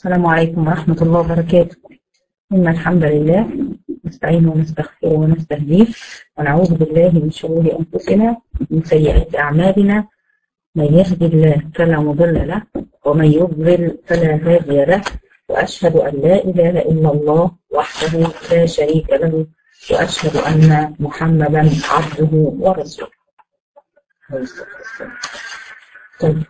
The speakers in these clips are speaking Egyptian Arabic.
السلام عليكم ورحمة الله وبركاته إن الحمد لله نستعين ونستغفره ونستهديه ونعوذ بالله من شرور أنفسنا ومن سيئات أعمالنا من يهد الله فلا مضل له ومن يضلل فلا هادي له وأشهد أن لا إله إلا الله وحده لا شريك له وأشهد أن محمدا عبده ورسوله طيب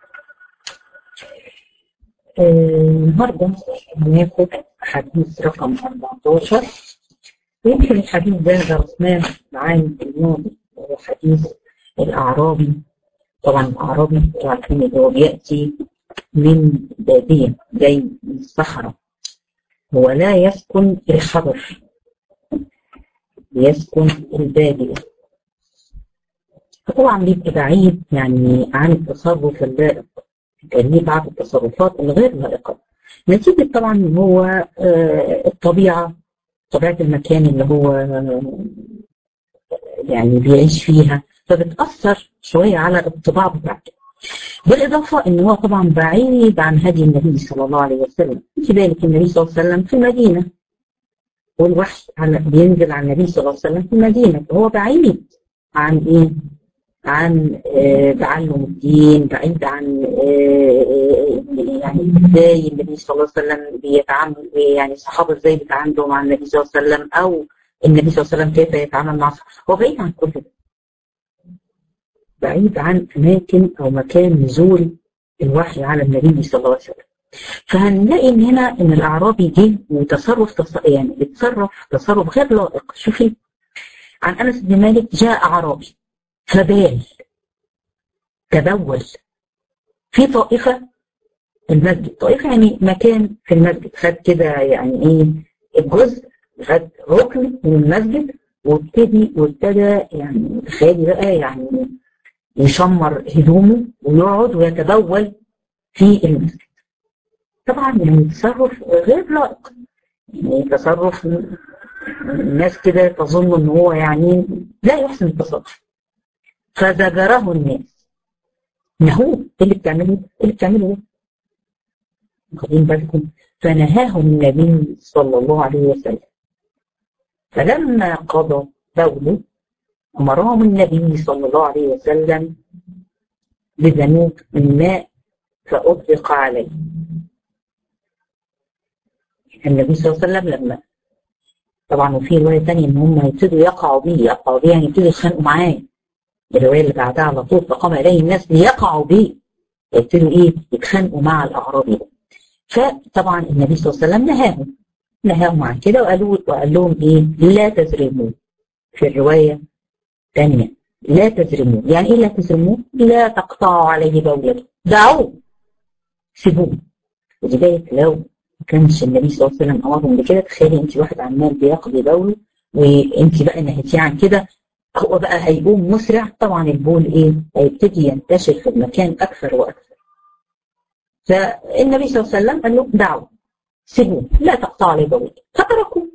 النهارده هناخد حديث رقم 14 يمكن الحديث ده درسناه العام الماضي وهو حديث الأعرابي طبعا الأعرابي انتوا عارفين اللي هو بيأتي من بادية جاي من الصحراء هو لا يسكن الحضر يسكن البادية فطبعا بيبقى بعيد يعني عن التصرف اللائق كان ليه بعض التصرفات الغير لائقة نتيجة طبعا ان هو آه الطبيعة طبيعة المكان اللي هو يعني بيعيش فيها فبتأثر شوية على الطباع بتاعته بالإضافة إن هو طبعا بعيد عن هدي النبي صلى الله عليه وسلم في بالك النبي صلى الله عليه وسلم في المدينة والوحي على بينزل على النبي صلى الله عليه وسلم في المدينة فهو بعيد عن إيه؟ عن آه تعلم الدين بعيد عن آه يعني ازاي النبي صلى الله عليه وسلم بيتعامل يعني الصحابه ازاي بيتعاملوا مع النبي صلى الله عليه وسلم او النبي صلى الله عليه وسلم كيف يتعامل مع هو بعيد عن كل ده بعيد عن اماكن او مكان نزول الوحي على النبي صلى الله عليه وسلم فهنلاقي ان هنا ان الاعرابي جه وتصرف تص... يعني اتصرف تصرف غير لائق شوفي عن انس بن مالك جاء اعرابي فبال تبول في طائفة المسجد طائفة يعني مكان في المسجد خد كده يعني ايه الجزء خد ركن من المسجد وابتدي وابتدى يعني تخيلي بقى يعني يشمر هدومه ويقعد ويتبول في المسجد طبعا يعني تصرف غير لائق يعني تصرف الناس كده تظن ان هو يعني لا يحسن التصرف فزجره الناس نهوه ايه اللي بتعمله ايه اللي بتعمله ده واخدين بالكم فنهاه النبي صلى الله عليه وسلم فلما قضى بوله امرهم النبي صلى الله عليه وسلم بذنوب من ماء فاطلق عليه النبي صلى الله عليه وسلم لما طبعا وفي روايه ثانيه ان هم يبتدوا يقعوا بيه يقعوا بيه يعني يبتدوا يتخانقوا معاه الروايه اللي بعدها على طول فقام اليه الناس ليقعوا به يبتدوا ايه يتخانقوا مع الاعرابي ده فطبعا النبي صلى الله عليه وسلم نهاهم نهاهم عن كده وقالوا وقال لهم ايه لا تزرموا في الروايه الثانيه لا تزرموا يعني ايه لا تزرموا لا تقطعوا عليه بولته دعوه سيبوه ولذلك لو ما كانش النبي صلى الله عليه وسلم امرهم بكده تخيلي انت واحد عمال بيقضي بوله وانت بقى نهيتيه عن كده هو بقى هيقوم مسرع طبعا البول ايه هيبتدي ينتشر في المكان اكثر واكثر فالنبي صلى الله عليه وسلم قال له دعوا سيبوه لا تقطع عليه بول فتركوه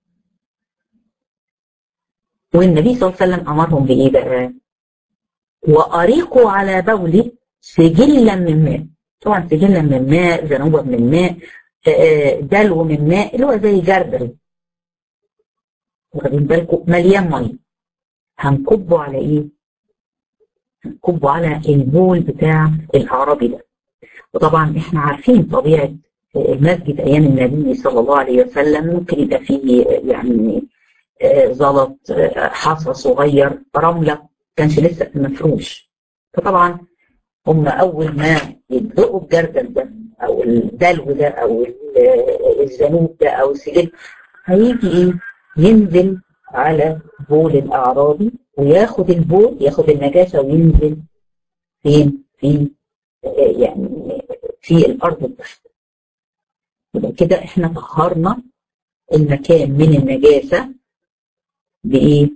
والنبي صلى الله عليه وسلم امرهم بايه بقى واريقوا على بولي سجلا من ماء طبعا سجلا من ماء ذنوبا من ماء دلو من ماء اللي هو زي جردل واخدين بالكم مليان ميه هنكبه على ايه؟ هنكبه على البول بتاع الاعرابي ده. وطبعا احنا عارفين طبيعه المسجد ايام النبي صلى الله عليه وسلم ممكن يبقى فيه يعني زلط حصى صغير رمله كانش لسه مفروش. فطبعا هم اول ما يبدأوا الجردل ده او الدلو ده او الزنوب ده او السجل هيجي ايه؟ ينزل على بول الأعرابي وياخد البول ياخد النجاسة وينزل فين؟ في يعني في الأرض التحت. يبقى كده احنا طهرنا المكان من النجاسة بإيه؟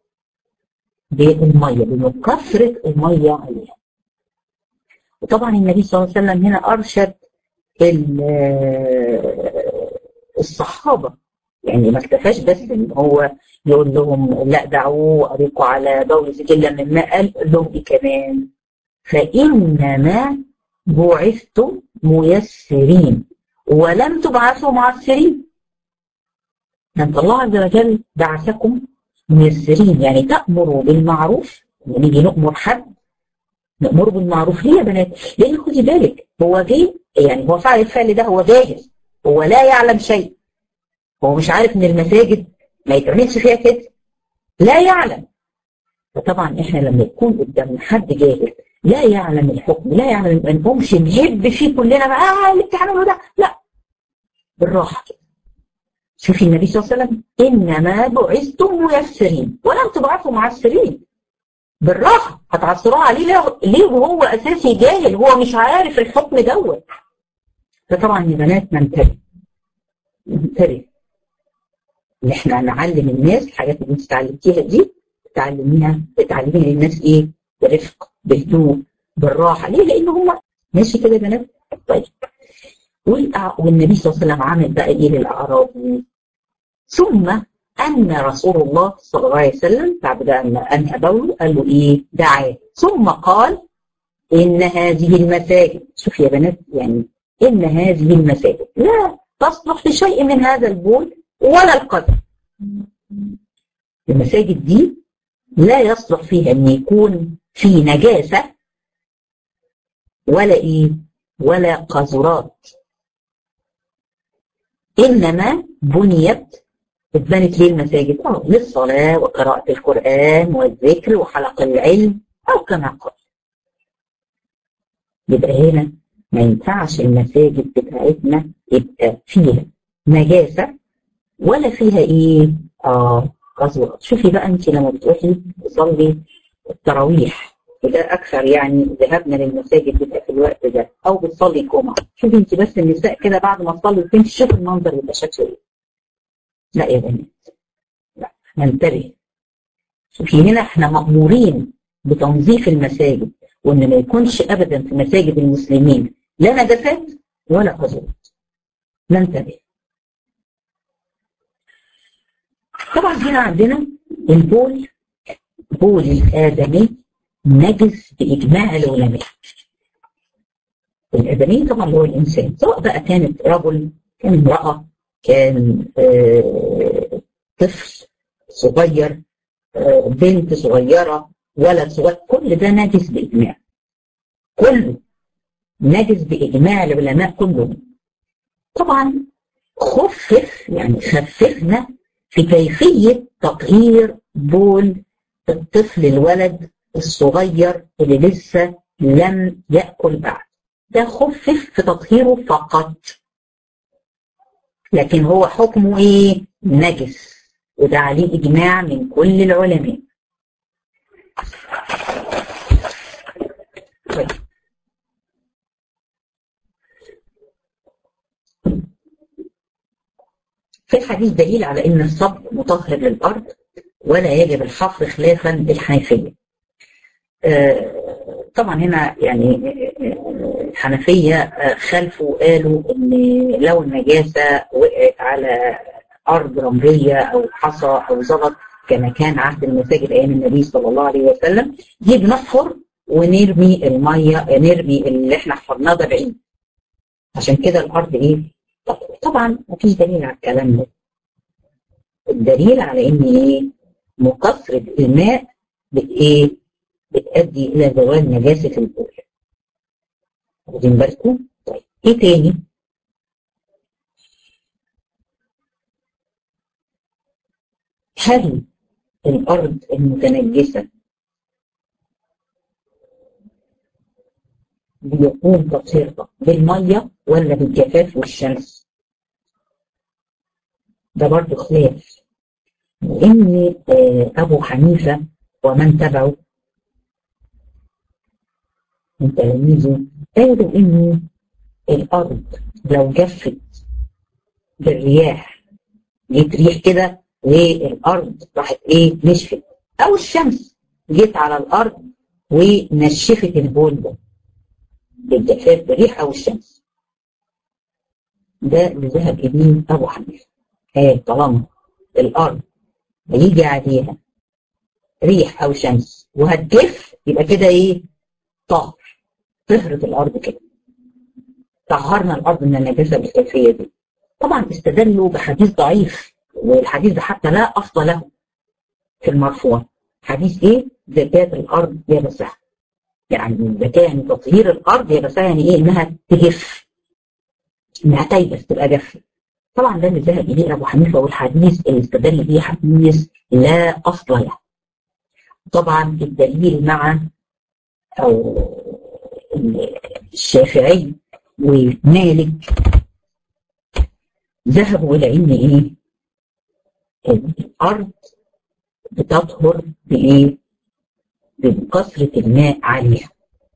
بالمية بكثرة المية عليها. وطبعا النبي صلى الله عليه وسلم هنا أرشد الصحابة يعني ما اكتفاش بس ان هو يقول لهم لا دعوه اريقوا على بول سجلا من ماء قال لهم ايه كمان فانما بعثتم ميسرين ولم تبعثوا معسرين أنت الله عز وجل بعثكم ميسرين يعني تأمروا بالمعروف ونيجي نأمر حد نأمره بالمعروف ليه يا بنات؟ لأن خدي بالك هو جه يعني هو فعل الفعل ده هو جاهز هو لا يعلم شيء هو مش عارف ان المساجد ما يتعملش فيها كده لا يعلم فطبعا احنا لما يكون قدامنا حد جاهل لا يعلم الحكم لا يعلم ما نقومش نهب فيه كلنا بقى اه اللي بتعمله ده لا بالراحه كده شوفي النبي صلى الله عليه وسلم انما بعثتم ميسرين ولم تبعثوا معسرين بالراحه هتعصروها عليه ليه, ليه وهو اساسي جاهل هو مش عارف الحكم دوت فطبعا يا بنات ننتبه ننتبه ان احنا نعلم الناس الحاجات اللي انت اتعلمتيها دي تعلميها تعلميها للناس ايه برفق بهدوء بالراحه ليه؟ لان هم ماشي كده يا بنات طيب والنبي صلى الله عليه وسلم عمل بقى ايه للاعراب ثم ان رسول الله صلى الله عليه وسلم بعد بقى ان انهى بوله قال له ايه؟ دعاه ثم قال ان هذه المساجد شوف يا بنات يعني ان هذه المساجد لا تصلح لشيء من هذا البول ولا القدر المساجد دي لا يصلح فيها ان يكون في نجاسة ولا ايه ولا قذرات انما بنيت اتبنت ليه المساجد اه للصلاة وقراءة القرآن والذكر وحلق العلم او كما قال يبقى هنا ما ينفعش المساجد بتاعتنا يبقى فيها نجاسة ولا فيها ايه اه قذورات شوفي بقى انت لما بتروحي تصلي التراويح وده اكثر يعني ذهابنا للمساجد بيبقى في الوقت ده او بتصلي الجمعه شوفي انت بس النساء كده بعد ما تصلي وتمشي شوفي المنظر يبقى شكله ايه لا يا بنات لا ننتبه شوفي هنا احنا مأمورين بتنظيف المساجد وان ما يكونش ابدا في مساجد المسلمين لا نجاسات ولا قذورات ننتبه طبعا هنا عندنا البول بول الآدمي نجس بإجماع العلماء الآدمي طبعا هو الإنسان سواء بقى كانت رجل كان امرأة كان آه طفل صغير آه بنت صغيرة ولد صغير كل ده نجس بإجماع كله نجس بإجماع العلماء كلهم طبعا خفف يعني خففنا في كيفية تطهير بول الطفل الولد الصغير اللي لسه لم يأكل بعد ده خفف في تطهيره فقط لكن هو حكمه ايه نجس وده عليه اجماع من كل العلماء طيب. في الحديث دليل على ان الصب مطهر للارض ولا يجب الحفر خلافا للحنفيه. آه طبعا هنا يعني الحنفيه خلفوا قالوا ان لو النجاسه وقعت على ارض رمليه او حصى او زلط كما كان عهد المساجد ايام النبي صلى الله عليه وسلم دي بنحفر ونرمي الميه نرمي اللي احنا حفرناه ده بعيد. عشان كده الارض ايه؟ طبعا مفيش دليل على الكلام ده الدليل على ان ايه مكثرة الماء بايه بتؤدي الى زوال نجاسة البول واخدين بالكم طيب ايه تاني هل الارض المتنجسة بيكون تطهيرها بالمية ولا بالجفاف والشمس ده برضه خلاف لأن أبو حنيفة ومن تبعه من تلاميذه قالوا إن الأرض لو جفت بالرياح جيت ريح كده والأرض راحت إيه نشفت أو الشمس جيت على الأرض ونشفت البول ده بالجفاف بالريح أو الشمس ده اللي ذهب إليه أبو حنيفة قال طالما الأرض هيجي عليها ريح أو شمس وهتجف يبقى كده إيه طهر طهرت الأرض كده طهرنا الارض من النجاسه بالكيفيه دي طبعا استدلوا بحديث ضعيف والحديث ده حتى لا اصل له في المرفوع حديث ايه زكاه الارض يبسها يعني زكاه يعني تطهير الارض يبسها يعني ايه انها تجف انها تيبس تبقى جافه طبعا ده اللي ذهب اليه ابو حنيفه والحديث اللي استدل بيه حديث لا اصل له طبعا الدليل مع او الشافعي ومالك ذهبوا الى ان ايه الارض بتطهر بايه بكثره الماء عليها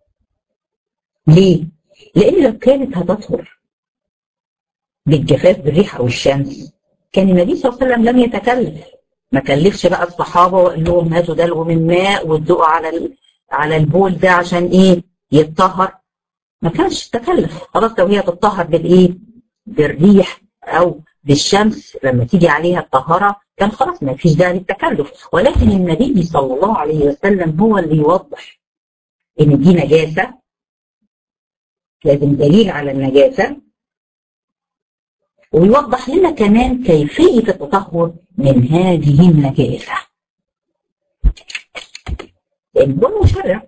ليه لان لو كانت هتطهر بالجفاف بالريح او الشمس كان النبي صلى الله عليه وسلم لم يتكلف ما كلفش بقى الصحابه وقال لهم هاتوا دلو من ماء وادلقوا على على البول ده عشان ايه يتطهر ما كانش تكلف خلاص لو هي تتطهر بالايه بالريح او بالشمس لما تيجي عليها الطهاره كان خلاص ما فيش داعي للتكلف ولكن النبي صلى الله عليه وسلم هو اللي يوضح ان دي نجاسه لازم دليل على النجاسه ويوضح لنا كمان كيفيه التطهر من هذه النجاسه لان هو مشرع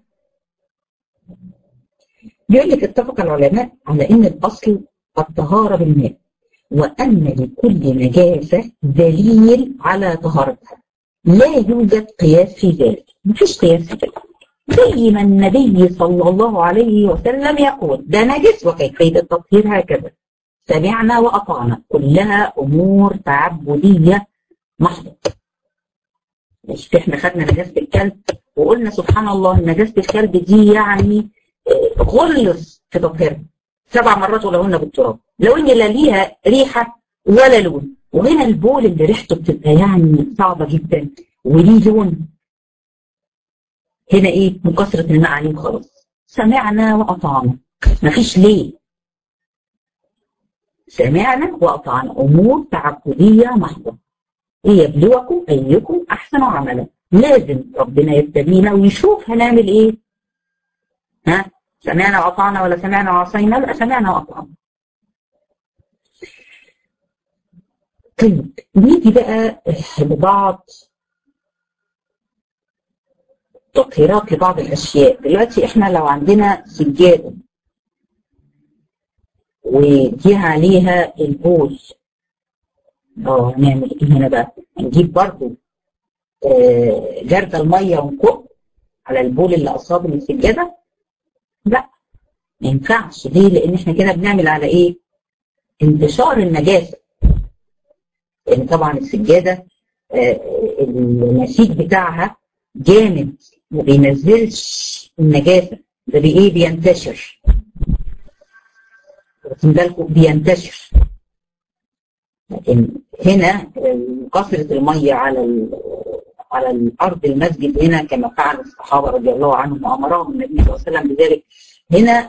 بيقول لك اتفق العلماء على ان الاصل الطهاره بالماء وان لكل نجاسه دليل على طهارتها لا يوجد قياس في ذلك مفيش قياس في ذلك زي ما النبي صلى الله عليه وسلم يقول ده نجس وكيفيه التطهير هكذا سمعنا واطعنا كلها امور تعبديه محضه مش احنا خدنا نجاسه الكلب وقلنا سبحان الله نجاسه الكلب دي يعني غلظ في تطهيرها سبع مرات ولهن بالتراب لو ان لا ليها ريحه ولا لون وهنا البول اللي ريحته بتبقى يعني صعبه جدا وليه لون هنا ايه من كثره الماء عليه خلاص سمعنا واطعنا مفيش ليه سمعنا واطعنا امور تعبديه محضه ليبلوكم ايكم احسن عملا لازم ربنا يبتلينا ويشوف هنعمل ايه ها سمعنا واطعنا ولا سمعنا وعصينا لا سمعنا واطعنا طيب نيجي بقى لبعض تطهيرات لبعض الاشياء دلوقتي احنا لو عندنا سجاده وجه عليها البول اه نعمل ايه هنا بقى نجيب برضو آه جرد الميه ونكب على البول اللي اصاب السجاده لا ما ينفعش ليه لان احنا كده بنعمل على ايه انتشار النجاسه لان طبعا السجاده آه النسيج بتاعها جامد ما بينزلش النجاسه ده بايه بينتشر واخدين بالكم بينتشر لكن هنا كثره الميه على على الارض المسجد هنا كما فعل الصحابه رضي الله عنهم وامرهم النبي صلى الله عليه وسلم بذلك هنا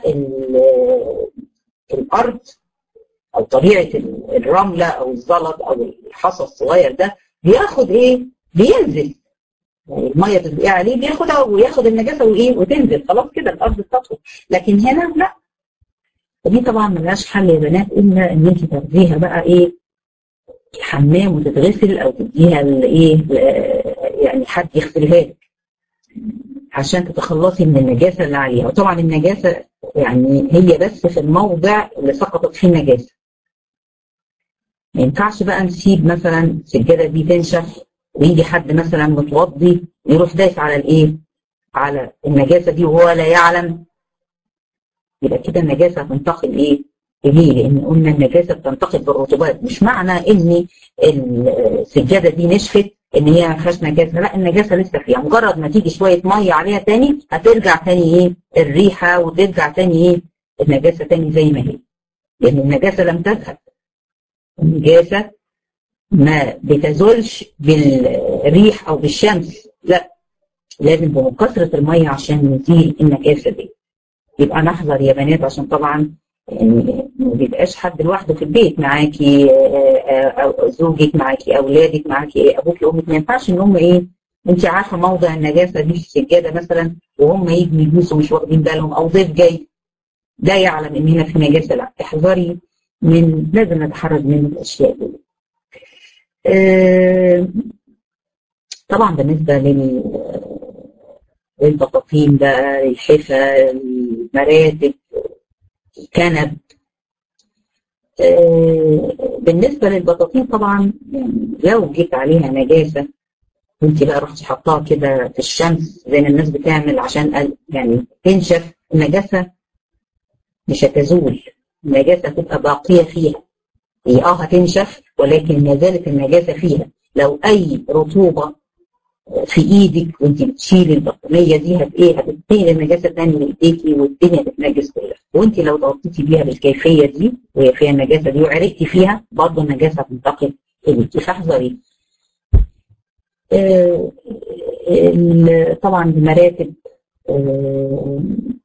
الارض او طبيعه الرمله او الزلط او الحصى الصغير ده بياخد ايه؟ بينزل يعني الميه بتبقى عليه بياخدها وياخد النجاسه وايه وتنزل خلاص كده الارض بتطهر لكن هنا لا ودي طبعا ملهاش حل يا بنات الا ان انت تاخديها بقى ايه الحمام وتتغسل او تديها الايه يعني حد يغسلها لك عشان تتخلصي من النجاسه اللي عليها وطبعا النجاسه يعني هي بس في الموضع اللي سقطت فيه النجاسه ما ينفعش بقى نسيب مثلا السجاده دي تنشف ويجي حد مثلا متوضي يروح دايس على الايه؟ على النجاسه دي وهو لا يعلم يبقى كده النجاسه هتنتقل ايه؟ ليه؟ لان قلنا النجاسه بتنتقل بالرطوبات مش معنى ان السجاده دي نشفت ان هي ما فيهاش نجاسه لا النجاسه لسه فيها مجرد ما تيجي شويه ميه عليها تاني هترجع تاني ايه؟ الريحه وترجع تاني ايه؟ النجاسه تاني زي ما هي لان النجاسه لم تذهب النجاسه ما بتزولش بالريح او بالشمس لا لازم بكثره الميه عشان نزيل النجاسه دي يبقى نحذر يا بنات عشان طبعا يعني ما بيبقاش حد لوحده في البيت معاكي أو زوجك معاكي اولادك معاكي ابوك وامك ما ينفعش ان هم ايه انت عارفه موضع النجاسه دي في السجاده مثلا وهم يجوا يدوسوا مش واخدين بالهم او ضيف جاي ده يعلم ان هنا في نجاسه لا احذري من لازم نتحرز من الاشياء دي آه طبعا بالنسبه لل البطاطين بقى الحفا المراتب الكنب آه بالنسبة للبطاطين طبعا يعني لو جيت عليها نجاسة وانت بقى رحتي حطاها كده في الشمس زي ما الناس بتعمل عشان يعني تنشف النجاسة مش هتزول النجاسة هتبقى باقية فيها هي اه هتنشف ولكن ما زالت النجاسة فيها لو أي رطوبة في ايدك وانت بتشيلي البطانيه دي هت ايه هتنتقل النجاسه تاني لايديكي والدنيا تتنجس كلها وانت لو ضغطتي بيها بالكيفيه دي وهي فيها النجاسه دي وعرقتي فيها برضه النجاسه هتنتقل اليكي فاحذري آه طبعا المراتب آه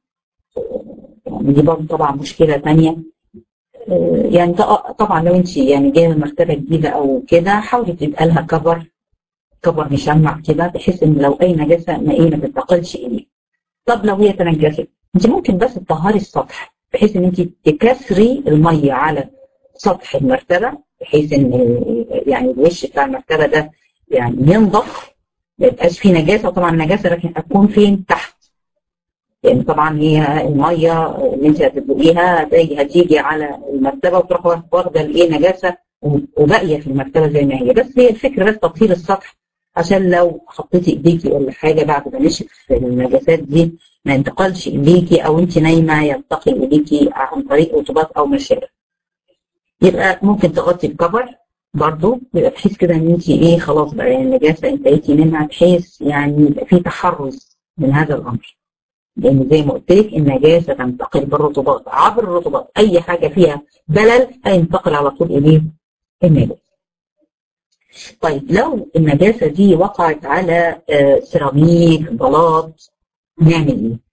دي برضه طبعا مشكله ثانيه آه يعني طبعا لو انت يعني جايه مرتبه جديده او كده حاولي تبقى لها كفر كبر مشمع كده بحيث ان لو اي نجاسه ما ايه ما تنتقلش اليه. طب لو هي تنجست انت ممكن بس تطهري السطح بحيث ان انت تكسري الميه على سطح المرتبه بحيث ان يعني الوش بتاع المرتبه ده يعني ينضف ما يبقاش فيه نجاسه وطبعا النجاسه لكن هتكون فين؟ تحت. لان يعني طبعا هي الميه اللي انت هتدلقيها هتيجي على المرتبه وتروح واخده الايه نجاسه وباقيه في المرتبه زي ما هي بس هي الفكره بس تطهير السطح عشان لو حطيتي ايديكي ولا حاجه بعد ما نشف النجاسات دي ما ينتقلش اليكي او انت نايمه ينتقل اليكي عن طريق رطوبات او مشارب. يبقى ممكن تغطي الكفر برضه يبقى بحيث كده ان انت ايه خلاص بقى يعني النجاسه انتهيتي منها بحيث يعني يبقى في تحرز من هذا الامر. لان زي ما قلت لك النجاسه تنتقل بالرطوبات عبر الرطوبات اي حاجه فيها بلل هينتقل على طول اليه النجاسه. طيب لو النجاسة دي وقعت على سيراميك بلاط نعمل ايه؟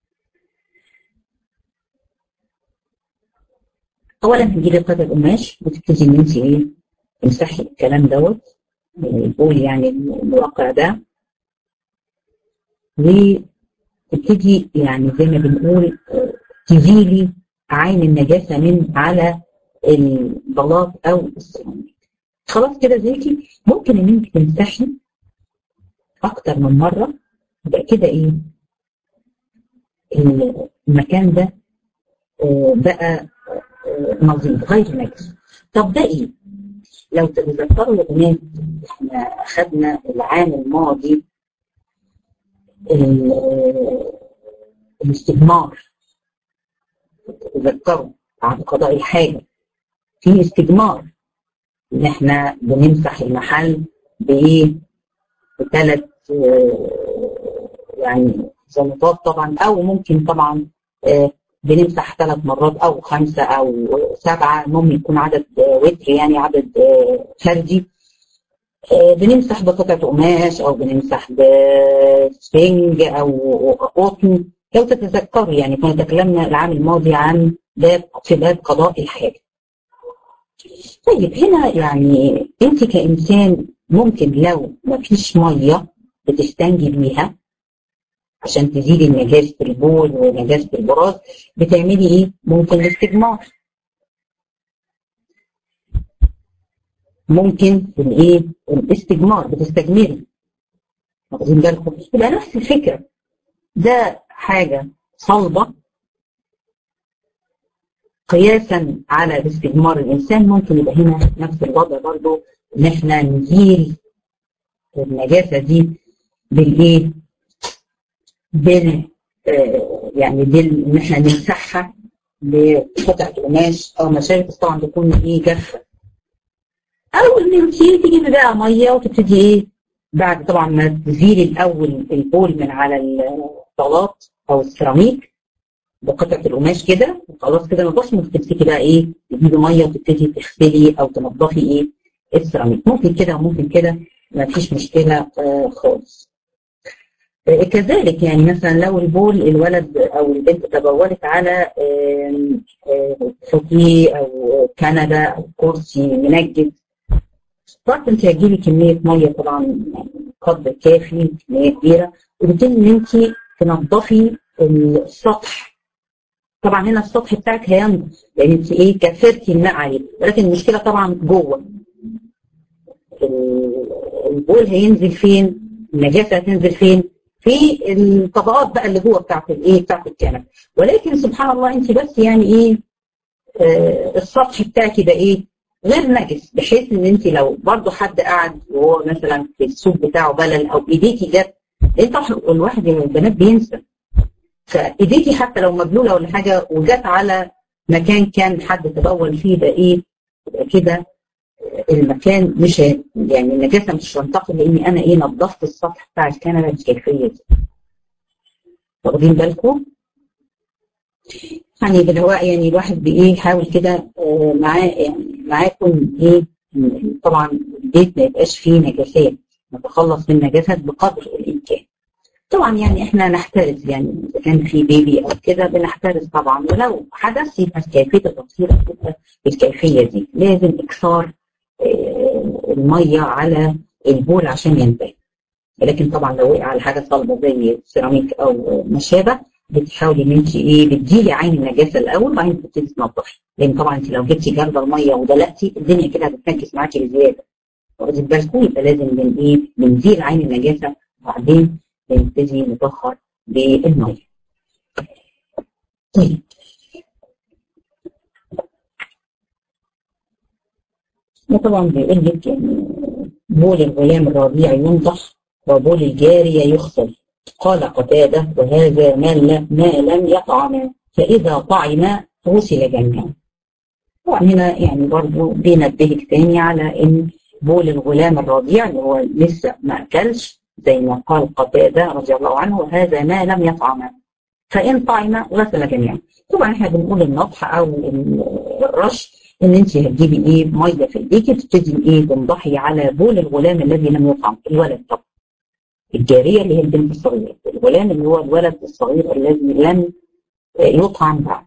اولا هتجيبي قطعة قماش وتبتدي ان انت ايه تمسحي الكلام دوت بقول يعني الواقع ده وتبتدي يعني زي ما بنقول تزيلي عين النجاسة من على البلاط او السيراميك خلاص كده زيتي ممكن ان انت تمسحي اكتر من مره يبقى كده ايه المكان ده بقى نظيف غير نجس طب ده ايه لو تتذكروا يا بنات احنا اخذنا العام الماضي الاستجمار تتذكروا بعد قضاء الحاجه في استجمار ان احنا بنمسح المحل بايه؟ بثلاث يعني زلطات طبعا او ممكن طبعا بنمسح ثلاث مرات او خمسه او سبعه المهم يكون عدد وتر يعني عدد فردي بنمسح بقطعه قماش او بنمسح بسفنج او قطن لو تتذكروا يعني كنا تكلمنا العام الماضي عن باب في باب قضاء الحاجه طيب هنا يعني انت كانسان ممكن لو ما فيش ميه بتستنجي بيها عشان تزيدي نجاسه البول ونجاسه البراز بتعملي ايه؟ ممكن الاستجمار ممكن الايه؟ الاستجمار بتستجمري واخدين بالكم؟ يبقى نفس الفكره ده حاجه صلبه قياسا على استجمار الانسان ممكن يبقى هنا نفس الوضع برضه ان احنا نزيل النجاسه دي بالايه؟ بال آه يعني بال ان احنا نمسحها بقطعه قماش او مشارب بس طبعا تكون ايه جافه او ان انت تجيبي بقى ميه وتبتدي ايه بعد طبعا ما تزيلي الاول البول من على البلاط او السيراميك بقطعه القماش كده وخلاص كده نضفي وتمسكي بقى ايه تجيبي ميه وتبتدي تغسلي او تنضفي ايه السيراميك ممكن كده وممكن كده ما فيش مشكله آه خالص آه كذلك يعني مثلا لو البول الولد او البنت تبولت على فوقيه او كنبه او كرسي منجد طبعا انت هتجيبي كميه ميه طبعا قدر كافي كميه كبيره وبتبتدي ان انت تنضفي السطح طبعا هنا السطح بتاعك هينضف لان انت ايه كثرتي الماء عليه ولكن المشكله طبعا جوه البول هينزل فين؟ النجاسه هتنزل فين؟ في الطبقات بقى اللي جوه بتاعت الايه؟ بتاعت الكنبه ولكن سبحان الله انت بس يعني ايه آه السطح بتاعك يبقى ايه؟ غير نجس بحيث ان انت لو برضه حد قعد وهو مثلا في السوق بتاعه بلل او ايديكي جت انت الواحد البنات بينسى فايديكي حتى لو مبلوله ولا حاجه وجت على مكان كان حد تبول فيه ده ايه يبقى كده المكان مش يعني النجاسه مش هتنتقل لاني انا ايه نظفت السطح بتاع الكنبه بالكيفيه دي واخدين بالكم؟ يعني بالهواء يعني الواحد بايه يحاول كده معاه يعني معاكم ايه طبعا البيت ما يبقاش فيه نجاسات نتخلص من النجاسات بقدر الامكان طبعا يعني احنا نحترز يعني اذا كان في بيبي او كده بنحترز طبعا ولو حدث يبقى كيفيه التطهير تبقى بالكيفيه دي لازم اكثار الميه على البول عشان ينتهي لكن طبعا لو وقع على حاجه صلبه زي سيراميك او ما شابه بتحاولي ان انت ايه بتجيلي عين النجاسه الاول وبعدين تبتدي تنضفي لان طبعا انت لو جبتي جرده الميه ودلقتي الدنيا كده هتتنكس معاكي بزياده واخدين بالكم يبقى لازم من ايه بنزيل عين النجاسه وبعدين بنبتدي نطهر بالميه. طيب طبعا بيقول لك يعني بول الغلام الرضيع ينضح وبول الجارية يغسل قال قتادة وهذا ما, ما لم يطعم فإذا طعم غسل جميعا طبعا هنا يعني برضه بينبهك تاني على إن بول الغلام الرضيع اللي هو لسه ما أكلش زي ما قال قتادة رضي الله عنه وهذا ما لم يطعم فإن طعم غسل جميعا طبعا احنا بنقول النطح أو الرش ان انت هتجيبي ايه ميه في ايديكي تبتدي ايه تنضحي على بول الغلام الذي لم يطعم الولد طبعا الجاريه اللي هي البنت الصغيره الغلام اللي هو الولد الصغير الذي لم يطعم بعد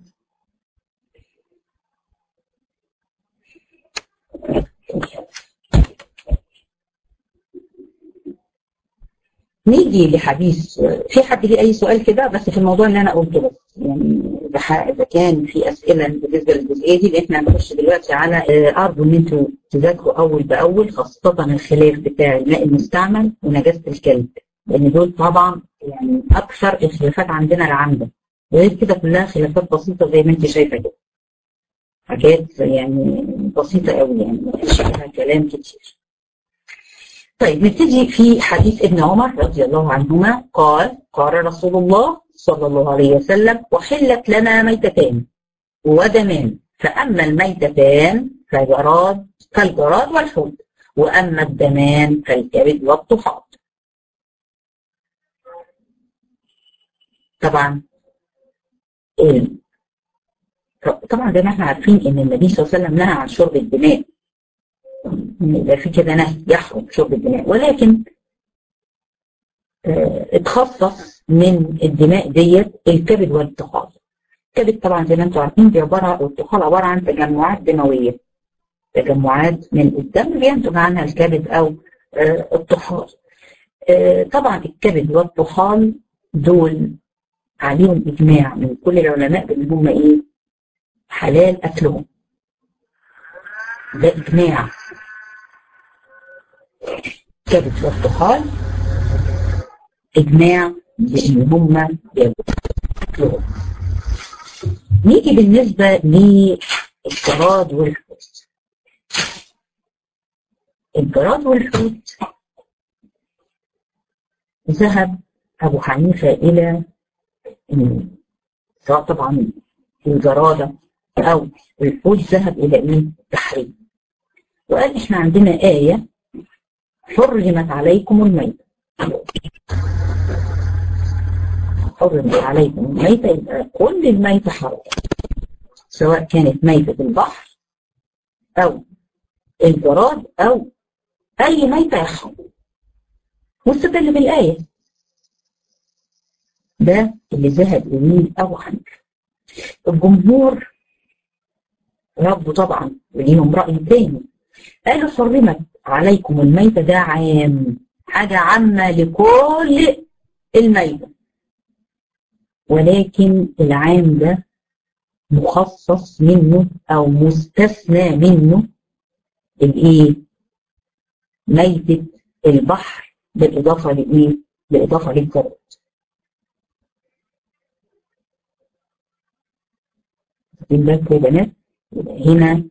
نيجي لحديث في حد ليه اي سؤال كده بس في الموضوع اللي انا قلته بس يعني اذا كان في اسئله بالنسبه للجزئيه دي احنا هنخش دلوقتي على ارجو ان انتوا تذاكروا اول باول خاصه الخلاف بتاع الماء المستعمل ونجاسه الكلب لان دول طبعا يعني اكثر الخلافات عندنا العامه غير كده كلها خلافات بسيطه زي ما انت شايفه كده حاجات يعني بسيطه قوي يعني ما فيش فيها كلام كتير طيب نبتدي في حديث ابن عمر رضي الله عنهما قال قال رسول الله صلى الله عليه وسلم وحلت لنا ميتتان ودمان فأما الميتتان فالجراد فالجراد والحوت وأما الدمان فالكبد والطحال طبعا طبعا زي ما احنا عارفين ان النبي صلى الله عليه وسلم نهى عن شرب الدماء يبقى في كده نهي يحرم شرب الدماء ولكن اه اتخصص من الدماء ديت الكبد والطحال الكبد طبعا زي ما انتم عارفين دي عباره والطحال عباره عن تجمعات دمويه تجمعات من الدم بينتج عنها الكبد او اه الطحال اه طبعا الكبد والطحال دول عليهم اجماع من كل العلماء بان هم ايه حلال اكلهم ده اجماع كبد والطحال اجماع بان هم ياكلوا نيجي بالنسبه للجراد والحوت الجراد والحوت ذهب ابو حنيفه الى سواء طبعا الجراده او الحوت ذهب الى ايه؟ التحريم وقال احنا عندنا ايه حرمت عليكم الميتة حرمت عليكم الميتة يبقى كل الميتة حرام سواء كانت ميتة البحر أو الجراد أو أي ميتة يحرم واستدل بالآية ده اللي ذهب إليه أبو حنيفة الجمهور ردوا طبعا وليهم رأي تاني قالوا حرمت عليكم الميتة ده عام حاجة عامة لكل الميتة ولكن العام ده مخصص منه او مستثنى منه الايه ميتة البحر بالاضافة لايه بالاضافة للجراد واخدين بالكم يا بنات هنا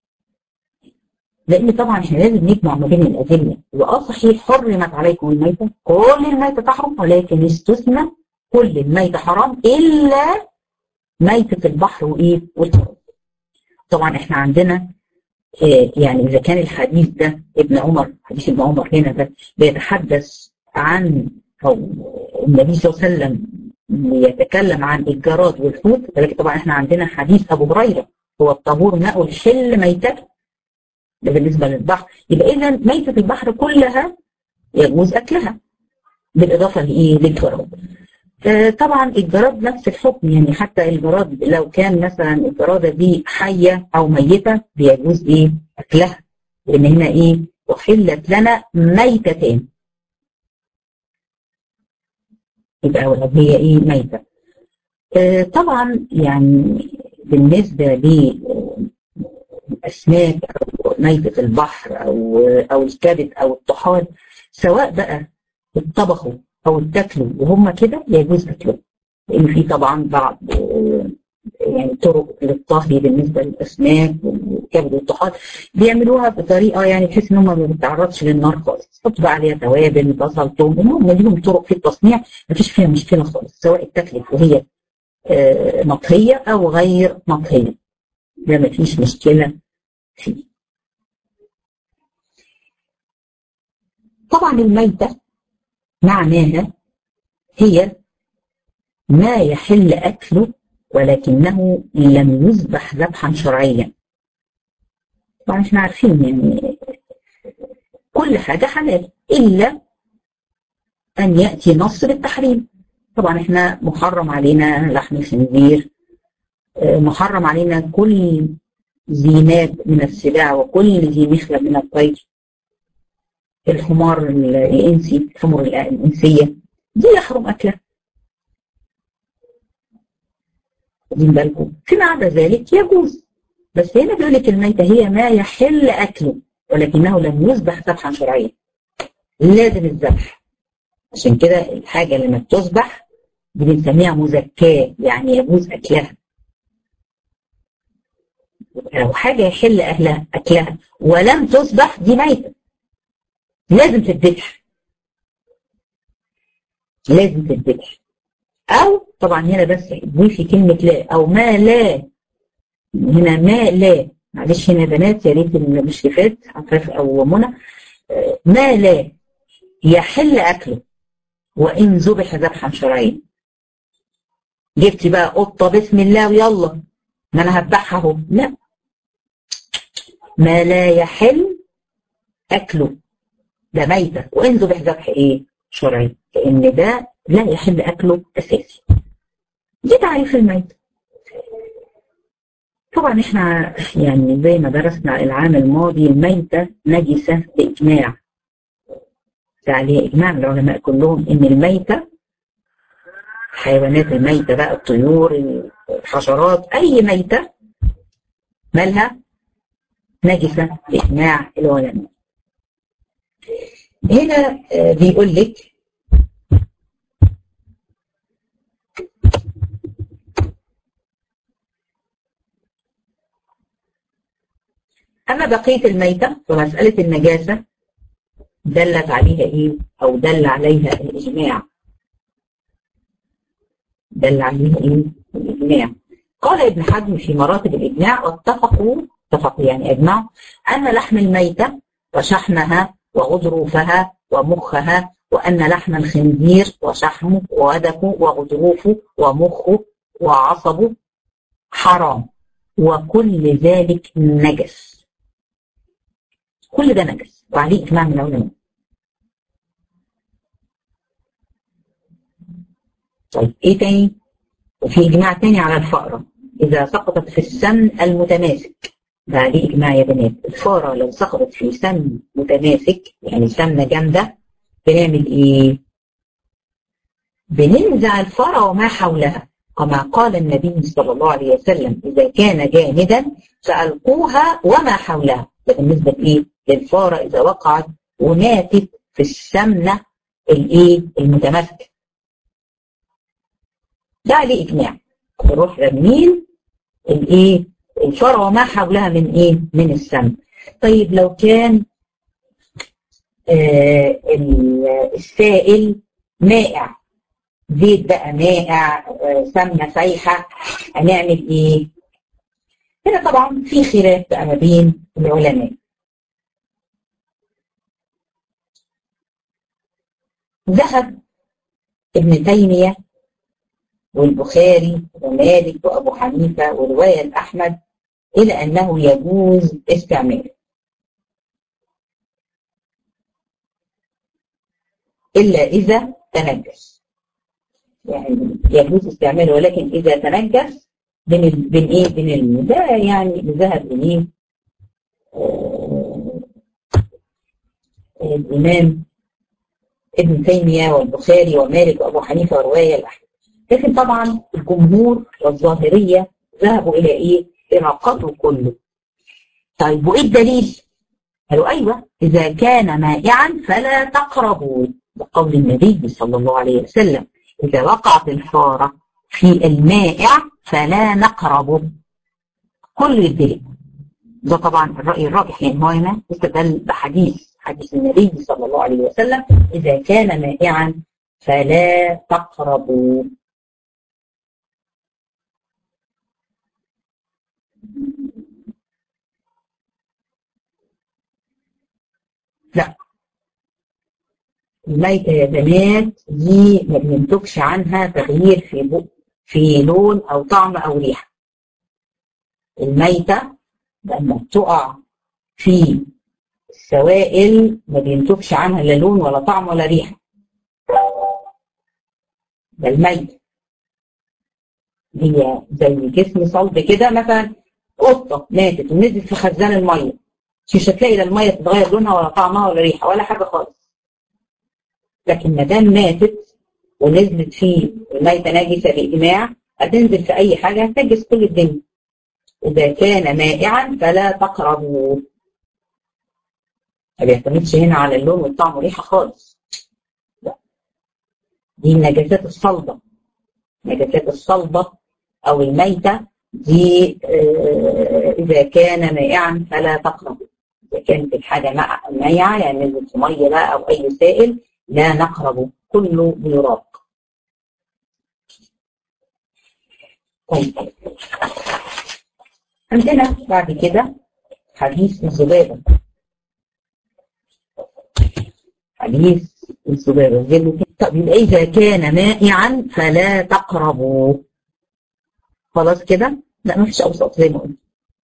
لان طبعا احنا لازم نجمع ما بين الادله واه صحيح حرمت عليكم الميته كل الميته تحرم ولكن استثنى كل الميته حرام الا ميته البحر وايه والتراب طبعا احنا عندنا آه يعني اذا كان الحديث ده ابن عمر حديث ابن عمر هنا ده بيتحدث عن او النبي صلى الله عليه وسلم يتكلم عن الجراد والحوت ولكن طبعا احنا عندنا حديث ابو هريره هو الطهور ماء الحل ميتته ده بالنسبه للبحر يبقى اذا ميته البحر كلها يجوز اكلها بالاضافه لايه للجراد آه طبعا الجراد نفس الحكم يعني حتى الجراد لو كان مثلا الجراده دي حيه او ميته بيجوز ايه اكلها لان هنا ايه احلت لنا ميتتان يبقى هي ايه ميته آه طبعا يعني بالنسبه للاسماك او ميته البحر او او الكبد او الطحال سواء بقى اتطبخوا او اتاكلوا وهم كده يجوز اكلهم لان في طبعا بعض يعني طرق للطهي بالنسبه للاسماك والكبد والطحال بيعملوها بطريقه يعني بحيث ان هم ما بتتعرضش للنار خالص تحط بقى عليها توابل بصل توم المهم ليهم طرق في التصنيع ما فيش فيها مشكله خالص سواء اتاكلت وهي مطهيه او غير مطهيه ده ما فيش مشكله فيه طبعا الميته معناها هي ما يحل اكله ولكنه لم يذبح ذبحا شرعيا طبعا احنا عارفين يعني كل حاجة حلال إلا أن يأتي نص بالتحريم طبعا احنا محرم علينا لحم الخنزير محرم علينا كل ذي ناب من السباع وكل ذي مخلب من الطير الحمار الإنسي الحمر الإنسية دي يحرم أكلها واخدين بالكم فيما عدا ذلك يجوز بس هنا بيقول لك الميتة هي ما يحل أكله ولكنه لم يذبح ذبحا شرعيا لازم الذبح عشان كده الحاجة لما بتذبح دي بنسميها مزكاة يعني يجوز أكلها لو حاجة يحل أهلها أكلها ولم تذبح دي ميتة لازم تذبح لازم تذبح أو طبعا هنا بس ضيفي كلمة لا أو ما لا هنا ما لا معلش هنا بنات يا ريت المشرفات عفاف أو منى ما لا يحل أكله وإن ذبح ذبحا شرعيا جبتي بقى قطة بسم الله ويلا ما أنا هذبحها أهو لا ما لا يحل أكله ده ميتة وإن ذبح ذبح إيه شرعي لأن ده لا يحل أكله أساسي دي تعريف الميت طبعا احنا يعني زي ما درسنا العام الماضي الميتة نجسة بإجماع عليها إجماع العلماء كلهم إن الميتة الحيوانات الميتة بقى الطيور الحشرات أي ميتة مالها نجسة بإجماع العلماء هنا بيقول لك أما بقية الميتة فمسألة النجاسة دلت عليها إيه أو دل عليها الإجماع دل عليها إيه الإجماع قال ابن حزم في مراتب الإجماع واتفقوا اتفقوا يعني أجمعوا أن لحم الميتة وشحمها وغضروفها ومخها وأن لحم الخنزير وشحمه وودكه وغضروفه ومخه وعصبه حرام وكل ذلك نجس كل ده نجس وعليه إجماع من العلماء طيب إيه تاني؟ وفي إجماع تاني على الفأرة إذا سقطت في السمن المتماسك ده عليه إجماع يا بنات الفارة لو سقطت في سمن متماسك يعني سمنة جامدة بنعمل إيه؟ بننزع الفارة وما حولها كما قال النبي صلى الله عليه وسلم إذا كان جامدا فألقوها وما حولها ده بالنسبة إيه للفارة إذا وقعت وماتت في السمنة الإيه المتماسكة ده عليه إجماع نروح رمين الإيه الفارة وما حولها من إيه من السمن طيب لو كان آه السائل مائع زيت بقى مائع سمنه سايحه هنعمل ايه؟ هنا طبعا في خلاف بقى ما بين العلماء. ذهب ابن تيميه والبخاري ومالك وابو حنيفه وروايه الاحمد الى انه يجوز استعماله. الا اذا تنجس. يعني يجوز استعماله ولكن اذا تنجس بين ال... بين ايه بين ال... ده يعني ذهب اليه آه... الامام ابن تيميه والبخاري ومالك وابو حنيفه وروايه الاحمد لكن طبعا الجمهور والظاهريه ذهبوا الى ايه؟ الى قطعه كله. طيب وايه الدليل؟ قالوا ايوه اذا كان مائعا فلا تقربوا بقول النبي صلى الله عليه وسلم إذا وقعت الفارة في المائع فلا نقرب كل الدليل ده طبعا الرأي الراجح يعني هو هنا استدل بحديث حديث النبي صلى الله عليه وسلم إذا كان مائعا فلا تقربوا لا الميتة يا بنات دي ما بينتجش عنها تغيير في بق في لون أو طعم أو ريحة. الميتة لما بتقع في السوائل ما بينتجش عنها لا لون ولا طعم ولا ريحة. ده الميتة. هي زي جسم صلب كده مثلا قطة ماتت ونزلت في خزان المية. مش هتلاقي لا المية تتغير لونها ولا طعمها ولا ريحة ولا حاجة خالص. لكن ما دام ماتت ونزلت في ميتة نجسة بالإجماع هتنزل في أي حاجة هتنجس كل الدنيا. إذا كان مائعا فلا تقربوا. ما بيعتمدش هنا على اللون والطعم والريحة خالص. لا. دي النجاسات الصلبة. النجاسات الصلبة أو الميتة دي آه إذا كان مائعا فلا تقربوا. إذا كانت الحاجة مائعة يعني نزلت في مية بقى أو أي سائل لا نقرب كله بيراق طيب عندنا بعد كده حديث الذبابة حديث الذبابة طب يبقى إذا كان مائعا فلا تقربوا خلاص كده؟ لا ما فيش أوسط زي ما قلت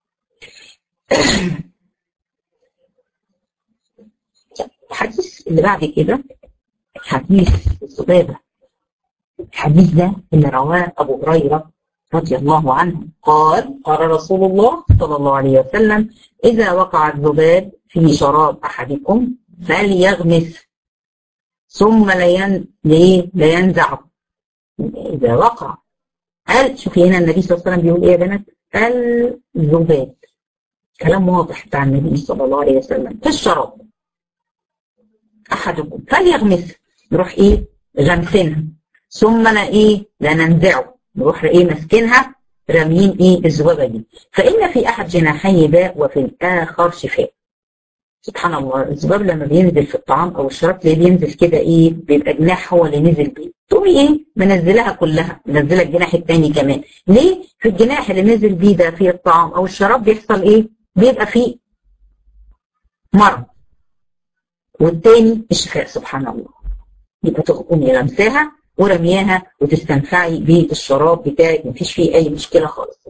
الحديث اللي بعد كده حديث الذبابة الحديث ده اللي رواه أبو هريرة رضي الله عنه قال قال رسول الله صلى الله عليه وسلم إذا وقع الذباب في شراب أحدكم فليغمس ثم لين لينزعه إذا وقع قال شوفي هنا النبي صلى الله عليه وسلم بيقول إيه يا بنات الذباب كلام واضح بتاع النبي صلى الله عليه وسلم في الشراب أحدكم فليغمس نروح إيه غمسينها ثم لا إيه لا ننزعه نروح إيه ماسكينها راميين إيه الذبابة دي فإن في أحد جناحي داء وفي الآخر شفاء سبحان الله الذباب لما بينزل في الطعام أو الشراب تلاقيه بينزل كده إيه بيبقى جناح هو اللي نزل بيه تقومي إيه منزلها كلها منزلة الجناح التاني كمان ليه في الجناح اللي نزل بيه ده في الطعام أو الشراب بيحصل إيه بيبقى فيه مرض والتاني الشفاء سبحان الله يبقى تقومي غمساها ورمياها وتستنفعي بالشراب بتاعك مفيش فيه اي مشكله خالص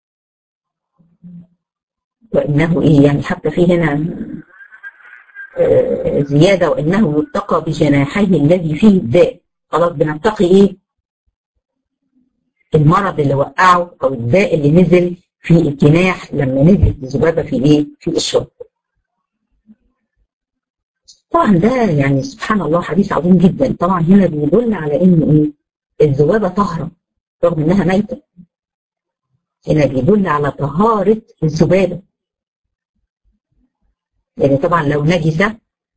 وانه ايه يعني حتى في هنا آه زياده وانه يتقى بجناحيه الذي فيه الداء خلاص بنتقي ايه المرض اللي وقعه او الداء اللي نزل في الجناح لما نزلت الذبابه في ايه في الشرب طبعا ده يعني سبحان الله حديث عظيم جدا طبعا هنا بيدل على ان ايه الذبابه طاهره رغم انها ميته هنا بيدل على طهارة الذبابة يعني طبعا لو نجسة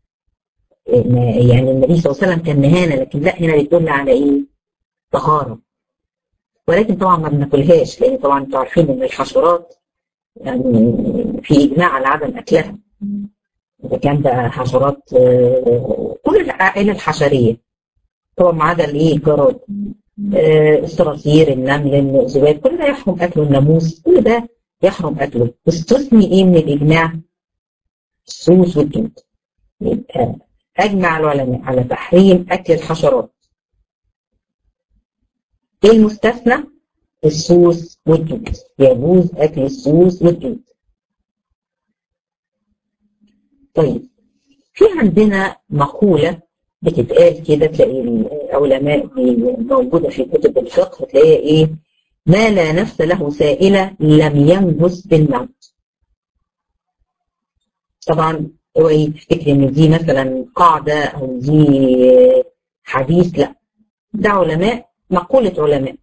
يعني النبي صلى الله عليه وسلم كان نهانا لكن لا هنا بيدل على ايه؟ طهارة ولكن طبعا ما بناكلهاش لان طبعا انتوا عارفين ان الحشرات يعني في اجماع على عدم اكلها اذا كان بقى حشرات كل العائله الحشريه طبعا ما عدا الايه الجراد الصراصير النمل الذباب كل ده يحرم اكله الناموس كل ده يحرم اكله استثني ايه من الاجماع السوس والجلد يبقى اجمع العلماء على تحريم اكل الحشرات ايه المستثنى السوس والجلد يجوز اكل السوس والجلد طيب في عندنا مقولة بتتقال كده تلاقي العلماء موجودة في كتب الفقه تلاقيها ايه ما لا نفس له سائلة لم ينجس بالموت طبعا اوعي تفتكري ان دي مثلا قاعدة او دي حديث لا ده علماء مقولة علماء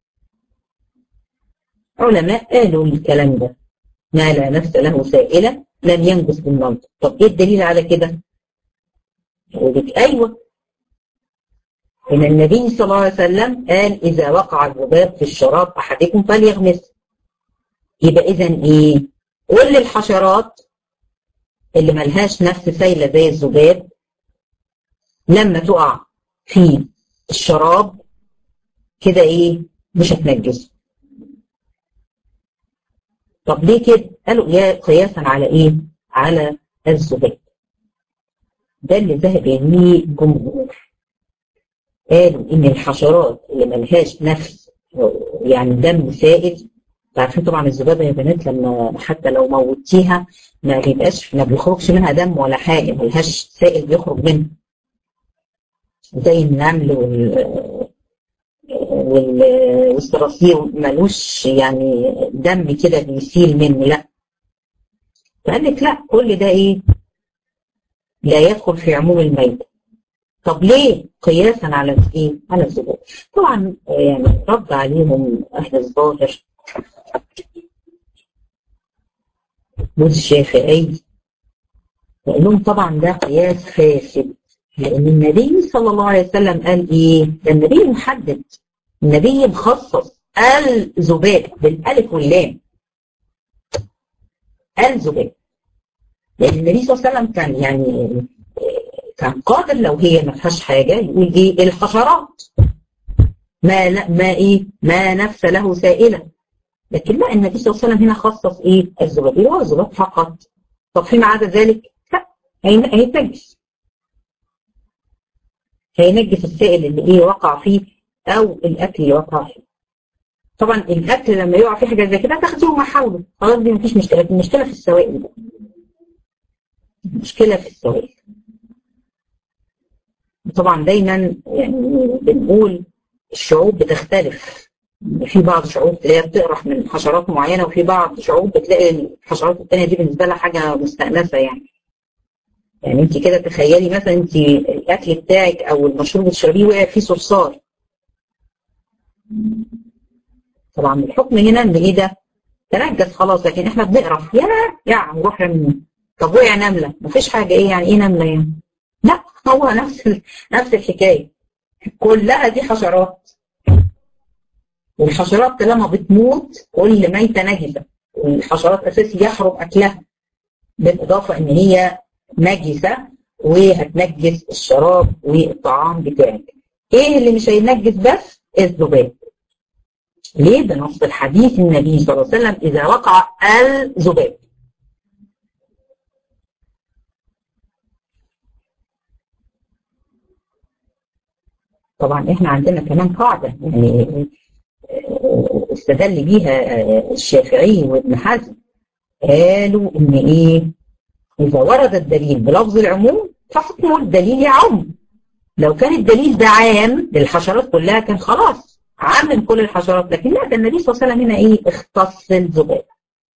علماء قالوا الكلام ده ما لا نفس له سائلة لم ينجس بالموت طب ايه الدليل على كده يقول لك ايوه ان النبي صلى الله عليه وسلم قال اذا وقع الذباب في الشراب احدكم فليغمس يبقى اذا ايه كل الحشرات اللي ملهاش نفس سايله زي الذباب لما تقع في الشراب كده ايه مش هتنجسه طب ليه كده؟ قالوا يا قياسا على ايه؟ على الذباب. ده اللي ذهب اليه الجمهور. قالوا ان الحشرات اللي ملهاش نفس يعني دم سائل عارفين طبعا الذبابه يا بنات لما حتى لو موتيها ما بيبقاش ما بيخرجش منها دم ولا حاجه ملهاش سائل بيخرج منها. زي النمل وال والصراصير ملوش يعني دم كده بيسيل منه لا فقال لك لا كل ده ايه لا يدخل في عموم الميت طب ليه قياسا على ايه على الذباب طبعا يعني رد عليهم اهل الظاهر والشافعي لانهم طبعا ده قياس فاسد لان النبي صلى الله عليه وسلم قال ايه ده النبي محدد النبي مخصص الذباب بالالف واللام الذباب لان النبي صلى الله عليه وسلم كان يعني كان قادر لو هي ما فيهاش حاجه يقول ايه الحشرات ما لا ما ايه ما نفس له سائله لكن لا النبي صلى الله عليه وسلم هنا خصص ايه الذباب هو الذباب فقط طب فيما عدا ذلك لا هيتنجس هينجس السائل اللي ايه وقع فيه او الاكل اللي وقع فيه طبعا الاكل لما يقع فيه حاجه زي كده تاخدوه مع حوله خلاص دي مفيش مشكله المشكله في السوائل بقى المشكله في السوائل طبعا دايما يعني بنقول الشعوب بتختلف في بعض شعوب تلاقيها بتقرح من حشرات معينه وفي بعض شعوب بتلاقي الحشرات الثانيه دي بالنسبه لها حاجه مستانسه يعني يعني انت كده تخيلي مثلا انت الاكل بتاعك او المشروب اللي بتشربيه وقع فيه صرصار طبعا الحكم هنا ان ايه ده تنجس خلاص لكن احنا بنقرف يا يا نروح رميه طب وقع نمله مفيش حاجه ايه يعني ايه نمله يعني لا هو نفس نفس الحكايه كلها دي حشرات والحشرات لما بتموت كل ميته نجسه والحشرات اساسي يحرم اكلها بالاضافه ان هي نجسه وهتنجس الشراب والطعام بتاعك ايه اللي مش هينجس بس الذباب ليه بنص الحديث النبي صلى الله عليه وسلم اذا وقع الذباب طبعا احنا عندنا كمان قاعده يعني استدل بيها الشافعي وابن حزم قالوا ان ايه اذا ورد الدليل بلفظ العموم فحكم الدليل يعم لو كان الدليل ده عام للحشرات كلها كان خلاص عام كل الحشرات لكن لا ده النبي صلى الله عليه وسلم هنا ايه اختص الذباب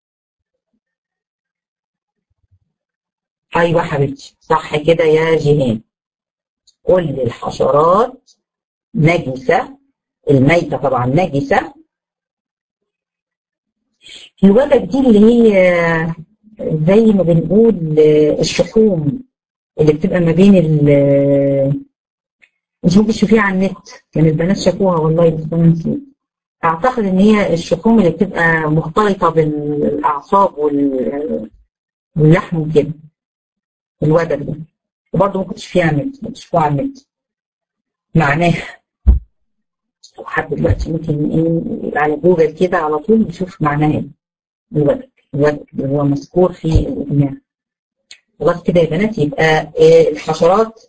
ايوه حبيبتي صح كده يا جيهان كل الحشرات نجسه الميتة طبعا نجسة الودك دي اللي هي زي ما بنقول الشحوم اللي بتبقى ما بين ال انت ممكن تشوفيها على النت كان البنات شافوها والله بس انا نسيت اعتقد ان هي الشحوم اللي بتبقى مختلطه بالاعصاب واللحم وكده الودك ده وبرضه ممكن تشوفيها على النت ممكن تشوفوها على النت معناها لحد دلوقتي ممكن ايه على جوجل كده على طول نشوف معناها ايه الودك الودك اللي هو مذكور في الاجماع خلاص كده يا بنات يبقى إيه الحشرات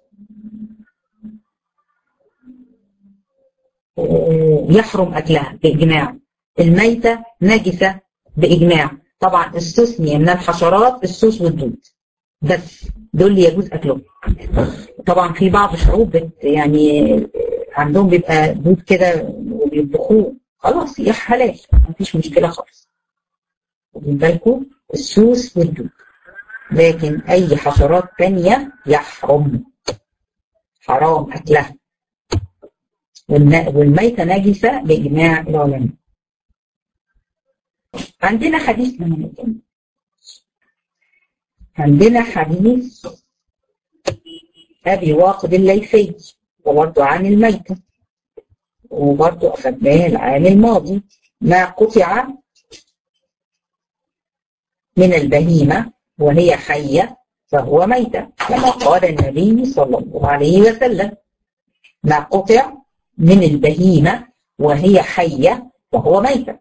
يحرم أكلها بإجماع الميتة نجسة بإجماع طبعا استثني من الحشرات السوس والدود بس دول اللي يجوز أكلهم طبعا في بعض الشعوب يعني عندهم بيبقى دود كده وبيطبخوه خلاص يا حلال مفيش مشكلة خالص واخدين بالكم السوس والدود لكن أي حشرات تانية يحرم حرام أكلها والميتة نجسة بإجماع العلماء عندنا حديث من عندنا حديث أبي واقد الليثي وبرضه عن الميتة وبرضه أخذناه العام الماضي ما قطع من البهيمة وهي حية فهو ميتة كما قال النبي صلى الله عليه وسلم ما قطع من البهيمة وهي حية وهو ميتة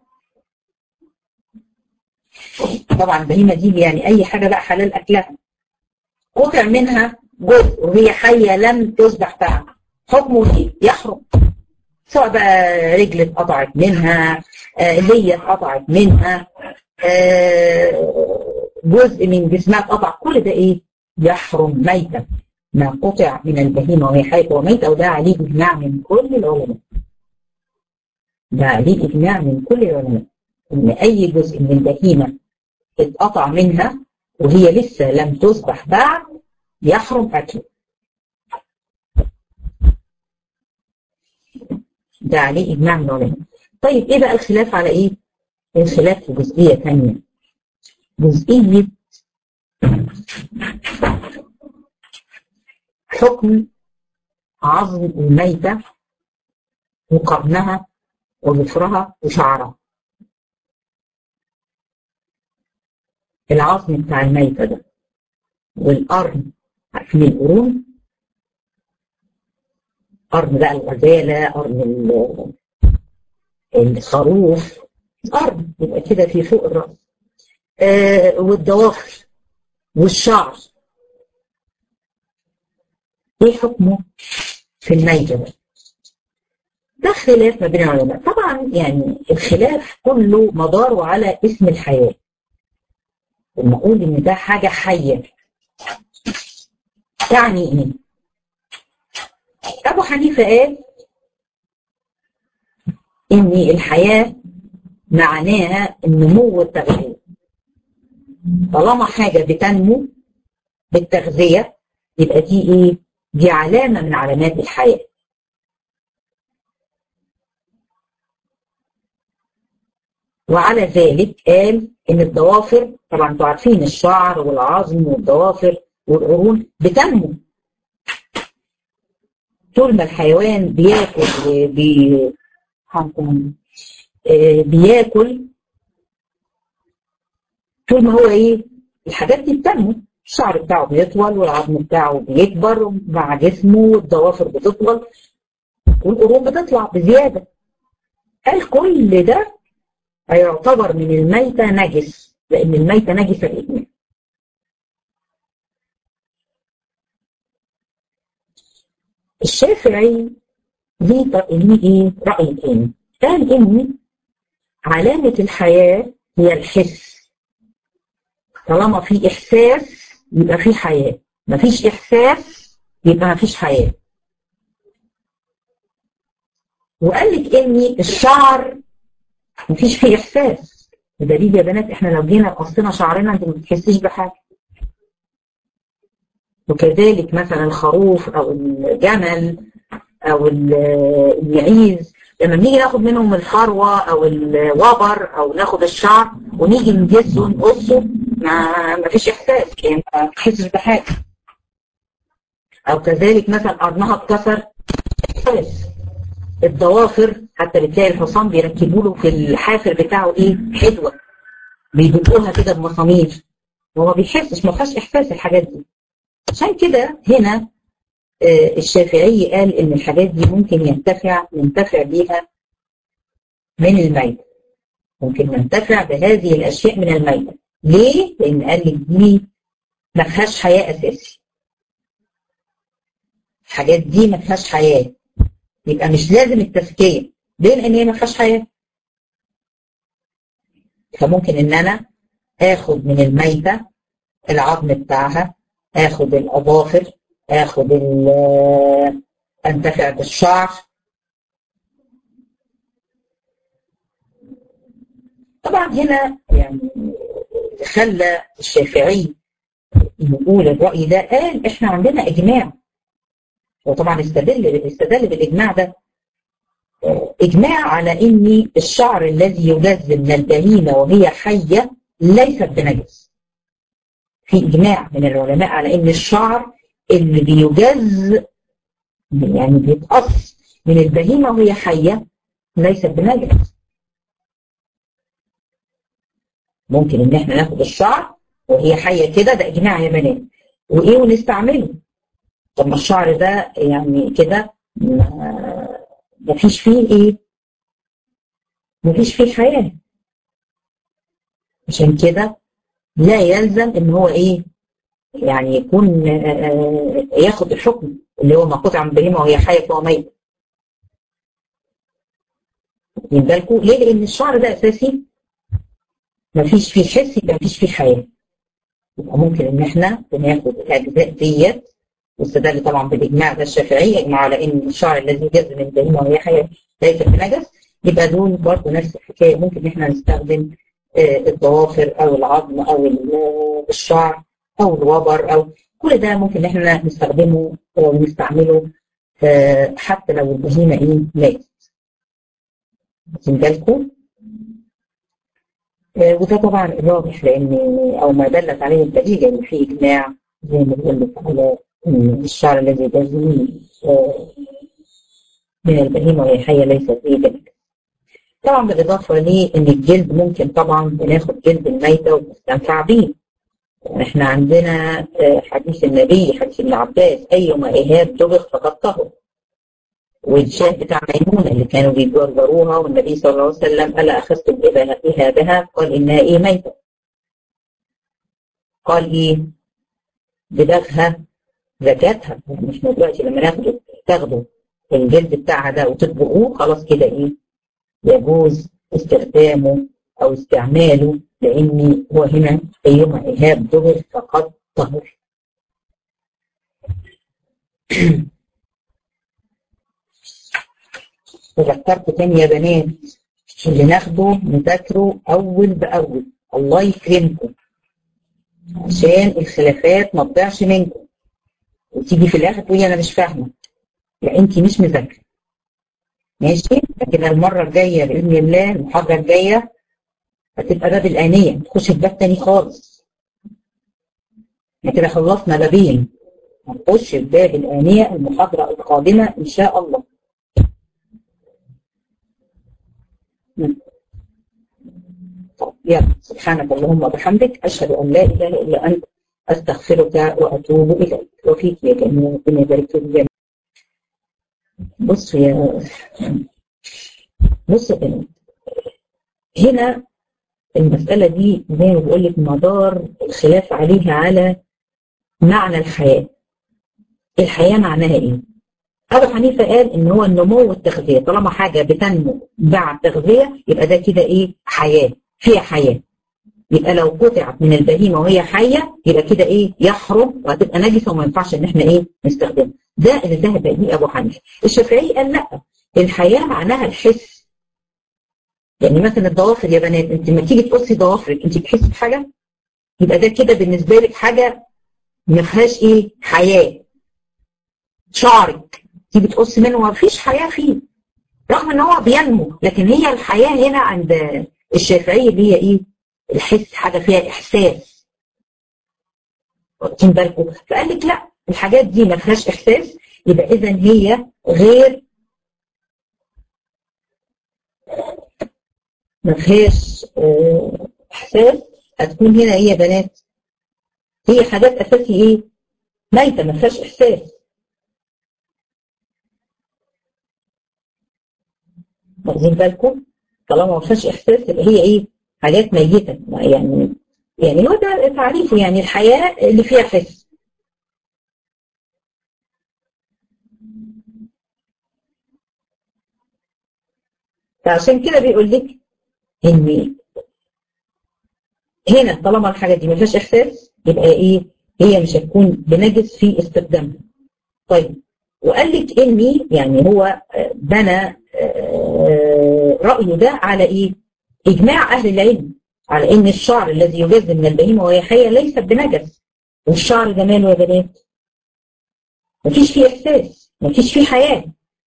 طبعا البهيمة دي يعني أي حاجة بقى حلال أكلها قطع منها جزء وهي حية لم تصبح بعد حكمه ايه؟ يحرم سواء بقى رجل اتقطعت منها آه لية اتقطعت منها آه جزء من جسمها اتقطع كل ده ايه؟ يحرم ميتا ما قطع من البهيمة وهي حية وميتة وده عليه إجماع من كل العلماء ده عليه إجماع من كل العلماء إن أي جزء من البهيمة اتقطع منها وهي لسه لم تصبح بعد يحرم أكله ده عليه إجماع من العلماء طيب إيه بقى الخلاف على إيه؟ الخلاف في جزئية ثانية جزئية حكم عظم الميتة وقرنها وظفرها وشعرها العظم بتاع الميتة ده والقرن عارفين القرون قرن بقى الغزالة قرن الخروف قرن يبقى كده في فوق الرأس آه والضوافر والشعر ايه حكمه في الميتة ده ده خلاف ما بين العلماء طبعا يعني الخلاف كله مداره على اسم الحياة لما اقول ان ده حاجة حية يعني ايه ابو حنيفة قال ان الحياة معناها النمو والتغذية طالما حاجة بتنمو بالتغذية يبقى دي ايه دي علامة من علامات الحياة وعلى ذلك قال ان الضوافر طبعا انتوا عارفين الشعر والعظم والضوافر والقرون بتنمو طول ما الحيوان بياكل بي... بياكل طول ما هو ايه الحاجات دي بتنمو الشعر بتاعه بيطول والعظم بتاعه بيكبر مع جسمه والضوافر بتطول والقرون بتطلع بزيادة قال كل ده هيعتبر من الميتة نجس لأن الميتة نجسة الإجماع الشافعي ليه ليه ايه رأي تاني قال إن علامة الحياة هي الحس طالما في إحساس يبقى في حياة مفيش إحساس يبقى مفيش حياة وقال لك إن الشعر مفيش فيه إحساس بدليل يا بنات إحنا لو جينا قصينا شعرنا أنت ما بتحسيش بحاجة وكذلك مثلا الخروف أو الجمل أو المعيز لما بنيجي ناخد منهم الفروه او الوبر او ناخد الشعر ونيجي نجسه ونقصه ما ما فيش احساس يعني ما تحسش بحاجه او كذلك مثلا قرنها اتكسر احساس الضوافر حتى بتلاقي الحصان بيركبوا له في الحافر بتاعه ايه حدوه بيدقوها كده بمسامير هو ما بيحسش ما فيهاش احساس الحاجات دي عشان كده هنا آه الشافعي قال ان الحاجات دي ممكن ينتفع ينتفع بيها من الميت ممكن ننتفع بهذه الاشياء من الميتة ليه؟ لان قال لك دي ما فيهاش حياه اساسي الحاجات دي ما فيهاش حياه يبقى مش لازم التزكيه ليه؟ لان هي ما فيهاش حياه فممكن ان انا اخد من الميتة العظم بتاعها اخد الاظافر اخد انتفع بالشعر طبعا هنا يعني خلى الشافعي يقول الرأي ده قال احنا عندنا اجماع وطبعا استدل استدل بالاجماع ده اجماع على ان الشعر الذي يجز من البهيمه وهي حيه ليست بنجس في اجماع من العلماء على ان الشعر اللي بيجز يعني بيتقص من البهيمه وهي حيه ليست بنجس ممكن ان احنا ناخد الشعر وهي حيه كده ده اجماع يا بنات وايه ونستعمله طب ما الشعر ده يعني كده مفيش فيه ايه مفيش فيه حياة عشان كده لا يلزم ان هو ايه يعني يكون ياخد الحكم اللي هو ما قطع من بهيمه وهي حيه فهو ميت واخدين بالكم ليه؟ لان الشعر ده اساسي مفيش فيه حس يبقى مفيش فيه حياه يبقى ممكن ان احنا بناخد الاجزاء ديت واستدل طبعا بالاجماع ده الشافعي اجمع على ان الشعر الذي يجز من البهيمه وهي حيه ليس بنجس يبقى دول برضه نفس الحكايه ممكن ان احنا نستخدم الضوافر او العظم او الشعر او الوبر او كل ده ممكن ان احنا نستخدمه ونستعمله حتى لو البهيمه ايه ماتت. واخدين بالكم؟ وده طبعا الواضح لان او ما دلت عليه الدليل ان في اجماع زي ما بقول لك على الشعر الذي يجز من البهيمه وهي حيه ليست فيه ذلك. طبعا بالاضافه لان الجلد ممكن طبعا بناخد جلد الميته ونستنفع بيه. احنا عندنا حديث النبي حديث ابن عباس ايما ايهاب دبغ فقد طهر. والشاه بتاع ميمونه اللي كانوا بيجرجروها والنبي صلى الله عليه وسلم الا اخذتم ايهابها قال انها ايه ميته. قال ايه؟ بدغها زكاتها يعني مش دلوقتي لما ناخده تاخده الجلد بتاعها ده وتطبقوه خلاص كده ايه يجوز استخدامه او استعماله لان هو هنا ايما ايهاب دبر فقد طهر وذكرت تاني يا بنات اللي ناخده نذاكره اول باول الله يكرمكم عشان الخلافات ما تضيعش منكم وتيجي في الاخر تقولي انا مش فاهمه لا انت مش مذاكره ماشي لكن المره الجايه باذن الله المحاضره الجايه هتبقى باب الانيه تخش في باب تاني خالص احنا كده خلصنا بابين هنخش في باب الانيه المحاضره القادمه ان شاء الله طب يلا سبحانك اللهم وبحمدك اشهد ان لا اله الا انت استغفرك واتوب اليك وفيك يا جميع ربنا يبارك فيك جميعا بصوا يا بصوا يا بنات هنا المسألة دي زي ما بقول لك مدار الخلاف عليها على معنى الحياة الحياة معناها ايه؟ أبو حنيفة قال إن هو النمو والتغذية طالما حاجة بتنمو بعد تغذية يبقى ده كده إيه؟ حياة فيها حياة يبقى لو قطعت من البهيمة وهي حية يبقى كده إيه؟ يحرم وهتبقى نجسة وما ينفعش إن إحنا إيه؟ نستخدمها ده اللي ذهب إليه أبو حنيفة الشافعي قال لا الحياة معناها الحس يعني مثلا الضوافر يا بنات انت لما تيجي تقصي ضوافرك انت بتحسي بحاجه يبقى ده كده بالنسبه لك حاجه ما فيهاش ايه حياه شعرك تيجي تقصي منه ما فيش حياه فيه رغم ان هو بينمو لكن هي الحياه هنا عند الشافعيه اللي هي ايه الحس حاجه فيها احساس واخدين بالكم فقال لك لا الحاجات دي ما فيهاش احساس يبقى اذا هي غير ما فيهاش احساس هتكون هنا ايه يا بنات هي حاجات اساسي ايه ميته ما فيهاش احساس واخدين بالكم طالما ما فيهاش احساس يبقى هي ايه حاجات ميته يعني يعني هو ده تعريفه يعني الحياه اللي فيها حس فعشان كده بيقول لك ان هنا طالما الحاجه دي ما فيهاش احساس يبقى ايه هي مش هتكون بنجس في استخدامها طيب وقال لك اني يعني هو بنى رايه ده على ايه اجماع اهل العلم على ان الشعر الذي يجز من البهيمه وهي حيه ليس بنجس والشعر ده ماله يا بنات مفيش فيه احساس مفيش فيه حياه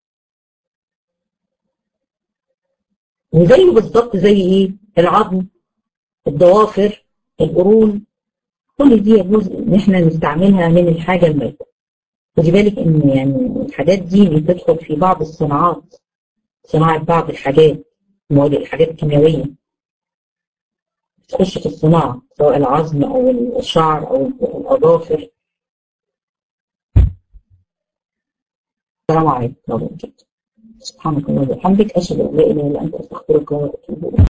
وزيه بالظبط زي ايه العظم الضوافر القرون كل دي يجوز ان احنا نستعملها من الحاجه الميته خدي بالك ان يعني الحاجات دي بتدخل في بعض الصناعات صناعه بعض الحاجات مواد الحاجات الكيميائيه تخش في الصناعه سواء العظم او الشعر او الاظافر السلام عليكم ورحمه الله وبركاته سبحانك اللهم وبحمدك اشهد ان لا اله الا انت استغفرك واتوب اليك